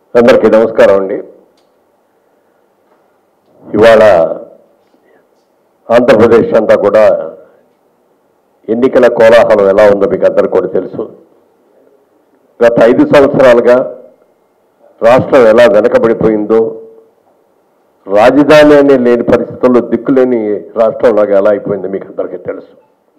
అందరికీ నమస్కారం అండి ఇవాళ ఆంధ్రప్రదేశ్ అంతా కూడా ఎన్నికల కోలాహలం ఎలా ఉందో మీకు అందరికీ కూడా తెలుసు గత ఐదు సంవత్సరాలుగా రాష్ట్రం ఎలా వెనకబడిపోయిందో రాజధాని అనే లేని పరిస్థితుల్లో దిక్కులేని రాష్ట్రంలాగా ఎలా అయిపోయిందో మీకు అందరికీ తెలుసు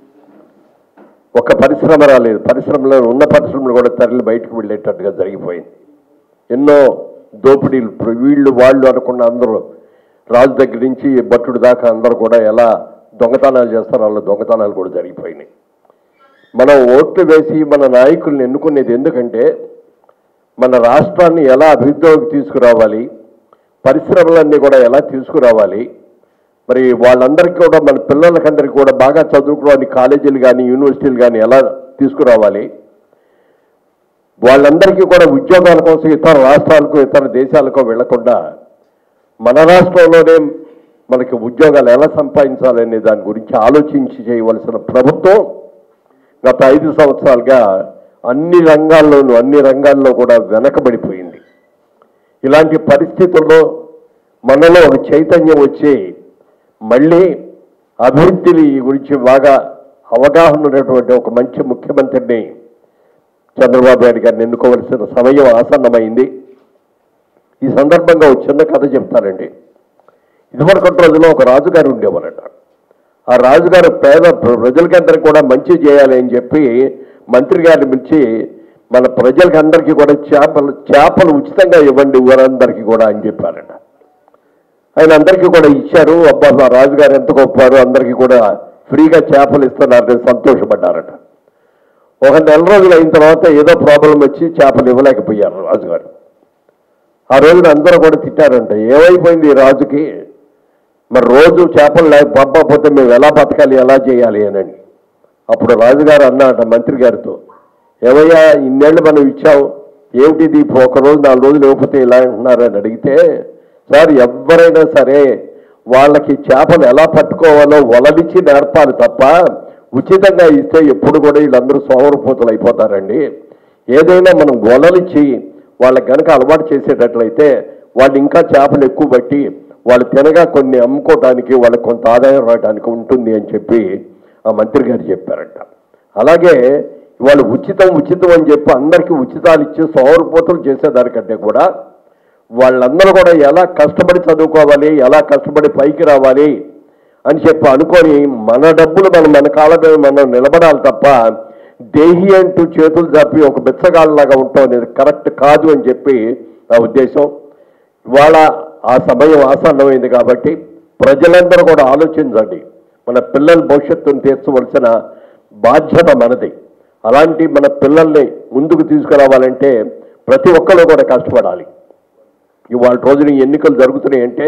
ఒక పరిశ్రమ రాలేదు పరిశ్రమలో ఉన్న పరిశ్రమలు కూడా తరలి బయటకు వెళ్ళేటట్టుగా జరిగిపోయింది ఎన్నో దోపిడీలు ఇప్పుడు వీళ్ళు వాళ్ళు అనుకున్న అందరూ రాజు దగ్గర నుంచి భట్టుడు దాకా అందరూ కూడా ఎలా దొంగతనాలు చేస్తారో వాళ్ళ దొంగతనాలు కూడా జరిగిపోయినాయి మనం ఓట్లు వేసి మన నాయకుల్ని ఎన్నుకునేది ఎందుకంటే మన రాష్ట్రాన్ని ఎలా అభివృద్ధిలోకి తీసుకురావాలి పరిశ్రమలన్నీ కూడా ఎలా తీసుకురావాలి మరి వాళ్ళందరికీ కూడా మన పిల్లలకందరికీ కూడా బాగా చదువుకోవడానికి కాలేజీలు కానీ యూనివర్సిటీలు కానీ ఎలా తీసుకురావాలి వాళ్ళందరికీ కూడా ఉద్యోగాల కోసం ఇతర రాష్ట్రాలకు ఇతర దేశాలకు వెళ్లకుండా మన రాష్ట్రంలోనే మనకి ఉద్యోగాలు ఎలా సంపాదించాలనే దాని గురించి ఆలోచించి చేయవలసిన ప్రభుత్వం గత ఐదు సంవత్సరాలుగా అన్ని రంగాల్లోనూ అన్ని రంగాల్లో కూడా వెనకబడిపోయింది ఇలాంటి పరిస్థితుల్లో మనలో ఒక చైతన్యం వచ్చి మళ్ళీ అభివృద్ధిని గురించి బాగా అవగాహన ఉన్నటువంటి ఒక మంచి ముఖ్యమంత్రిని చంద్రబాబు నాయుడు గారిని ఎన్నుకోవలసిన సమయం ఆసన్నమైంది ఈ సందర్భంగా ఒక చిన్న కథ చెప్తానండి ఇదివరకటి రోజుల్లో ఒక రాజుగారు ఉండేవారట ఆ రాజుగారు పేద ప్రజలకి అందరికి కూడా మంచి చేయాలి అని చెప్పి మంత్రి గారిని పిలిచి మన ప్రజలకి అందరికీ కూడా చేపలు చేపలు ఉచితంగా ఇవ్వండి ఊరందరికీ కూడా అని చెప్పారట ఆయన అందరికీ కూడా ఇచ్చారు అబ్బా మా రాజుగారు ఎంత గొప్పవారు అందరికీ కూడా ఫ్రీగా చేపలు ఇస్తున్నారని సంతోషపడ్డారట ఒక నెల రోజులు అయిన తర్వాత ఏదో ప్రాబ్లం వచ్చి చేపలు ఇవ్వలేకపోయారు రాజుగారు ఆ రోజున అందరూ కూడా తిట్టారంట ఏమైపోయింది ఈ రాజుకి మరి రోజు చేపలు లేక పంపకపోతే మేము ఎలా బతకాలి ఎలా చేయాలి అని అప్పుడు రాజుగారు అన్నట మంత్రి గారితో ఏమయ్యా ఇన్నేళ్ళు మనం ఇచ్చాం ఏమిటిది ఒక రోజు నాలుగు రోజులు ఇవ్వకపోతే ఇలా అంటున్నారని అడిగితే సార్ ఎవరైనా సరే వాళ్ళకి చేపలు ఎలా పట్టుకోవాలో వలలిచ్చి నేర్పాలి తప్ప ఉచితంగా ఇస్తే ఎప్పుడు కూడా వీళ్ళందరూ సోమరపోతులు అయిపోతారండి ఏదైనా మనం వలలిచ్చి వాళ్ళకి గనక అలవాటు చేసేటట్లయితే వాళ్ళు ఇంకా చేపలు ఎక్కువ బట్టి వాళ్ళు తినగా కొన్ని అమ్ముకోవటానికి వాళ్ళకి కొంత ఆదాయం రావడానికి ఉంటుంది అని చెప్పి ఆ మంత్రి గారు చెప్పారంట అలాగే వాళ్ళు ఉచితం ఉచితం అని చెప్పి అందరికీ ఉచితాలు ఇచ్చి సౌరపోతులు చేసేదానికంటే కూడా వాళ్ళందరూ కూడా ఎలా కష్టపడి చదువుకోవాలి ఎలా కష్టపడి పైకి రావాలి అని చెప్పి అనుకొని మన డబ్బులు మనం మన కాళ్ళ మీద మనం నిలబడాలి తప్ప దేహి అంటూ చేతులు తప్పి ఒక బిచ్చగాళ్ళలాగా ఉంటాం అనేది కరెక్ట్ కాదు అని చెప్పి నా ఉద్దేశం ఇవాళ ఆ సమయం ఆసన్నమైంది కాబట్టి ప్రజలందరూ కూడా ఆలోచించండి మన పిల్లల భవిష్యత్తును తీర్చవలసిన బాధ్యత మనది అలాంటి మన పిల్లల్ని ముందుకు తీసుకురావాలంటే ప్రతి ఒక్కరు కూడా కష్టపడాలి ఇవాళ రోజున ఈ ఎన్నికలు జరుగుతున్నాయి అంటే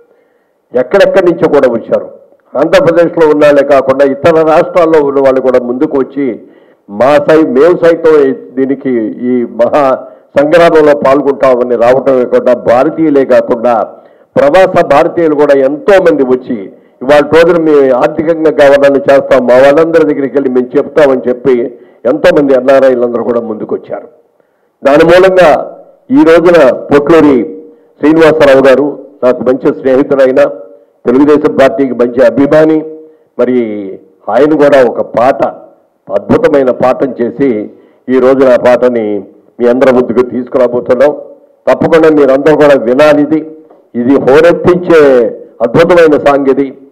ఎక్కడెక్కడి నుంచో కూడా వచ్చారు ఆంధ్రప్రదేశ్లో ఉన్న వాళ్ళే కాకుండా ఇతర రాష్ట్రాల్లో ఉన్న వాళ్ళు కూడా ముందుకు వచ్చి మా సై మేము సైతం దీనికి ఈ మహా సంగ్రామంలో పాల్గొంటామని రావటమే కాకుండా భారతీయులే కాకుండా ప్రవాస భారతీయులు కూడా ఎంతో మంది వచ్చి ఇవాళ రోజున మేము ఆర్థికంగా కావాలని చేస్తాం మా వాళ్ళందరి దగ్గరికి వెళ్ళి మేము చెప్తామని చెప్పి ఎంతో మంది ఎన్ఆర్ఐలందరూ కూడా ముందుకు వచ్చారు దాని మూలంగా ఈ రోజున పొట్లూరి శ్రీనివాసరావు గారు నాకు మంచి స్నేహితుడైన తెలుగుదేశం పార్టీకి మంచి అభిమాని మరి ఆయన కూడా ఒక పాట అద్భుతమైన పాఠం చేసి ఈ రోజున ఆ పాటని మీ అందరి ముందుకు తీసుకురాబోతున్నాం తప్పకుండా మీరందరూ కూడా వినాలి ఇది ఇది హోరెత్తించే అద్భుతమైన సాంగ్ ఇది